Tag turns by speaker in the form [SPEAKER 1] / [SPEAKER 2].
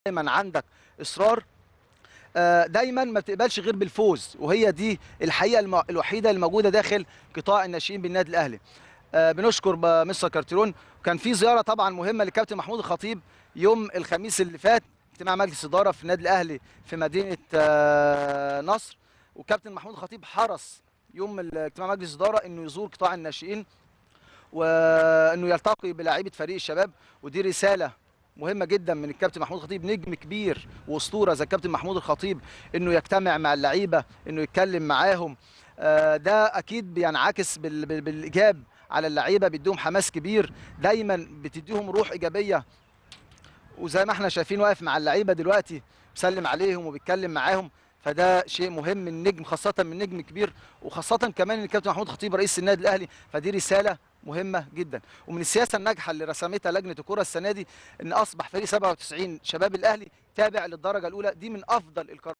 [SPEAKER 1] دايما عندك اصرار آه، دايما ما بتقبلش غير بالفوز وهي دي الحقيقه الم- الوحيده الموجوده داخل قطاع الناشئين بالنادي الاهلي آه، بنشكر ب- مستر كارتيرون كان في زياره طبعا مهمه للكابتن محمود الخطيب يوم الخميس اللي فات اجتماع مجلس اداره في النادي الاهلي في مدينه آه، نصر وكابتن محمود الخطيب حرص يوم ال- اجتماع مجلس اداره انه يزور قطاع الناشئين وانه يلتقي بلاعيبه فريق الشباب ودي رساله مهمه جدا من الكابتن محمود الخطيب نجم كبير واسطوره زي الكابتن محمود الخطيب انه يجتمع مع اللعيبه انه يتكلم معاهم آه، ده اكيد بينعكس بال- بال- بالايجاب على اللعيبه بيديهم حماس كبير دايما بتديهم روح ايجابيه وزي ما احنا شايفين واقف مع اللعيبه دلوقتي بيسلم عليهم وبيتكلم معاهم فده شيء مهم من نجم خاصه من نجم كبير وخاصه كمان ان الكابتن محمود خطيب رئيس النادي الاهلي فدي رساله مهمه جدا ومن السياسه الناجحه اللي رسمتها لجنه الكره السنه دي ان اصبح فريق 97 شباب الاهلي تابع للدرجه الاولى دي من افضل القرارات